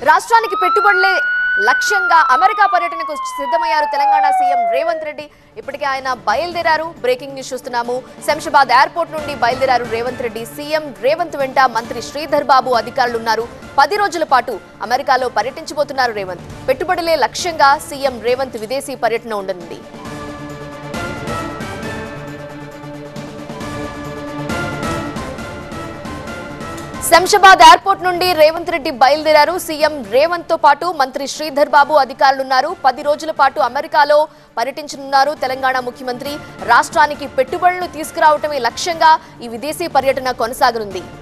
రాష్ట్రానికి పెట్టుబడులే లక్ష్యంగా అమెరికా పర్యటనకు సిద్ధమయ్యారు తెలంగాణ సీఎం రేవంత్ రెడ్డి ఇప్పటికే ఆయన బయలుదేరారు బ్రేకింగ్ న్యూస్ చూస్తున్నాము శంషాబాద్ ఎయిర్పోర్ట్ నుండి బయలుదేరారు రేవంత్ రెడ్డి సీఎం రేవంత్ వెంట మంత్రి శ్రీధర్ బాబు అధికారులు ఉన్నారు పది రోజుల పాటు అమెరికాలో పర్యటించబోతున్నారు రేవంత్ పెట్టుబడులే లక్ష్యంగా సీఎం రేవంత్ విదేశీ పర్యటన ఉండనుంది శంషాబాద్ ఎయిర్పోర్ట్ నుండి రేవంత్ రెడ్డి బయలుదేరారు సీఎం రేవంత్ తో పాటు మంత్రి శ్రీధర్ బాబు అధికారులు ఉన్నారు పది రోజుల పాటు అమెరికాలో పర్యటించనున్నారు తెలంగాణ ముఖ్యమంత్రి రాష్ట్రానికి పెట్టుబడులు తీసుకురావటమే లక్ష్యంగా ఈ విదేశీ పర్యటన కొనసాగనుంది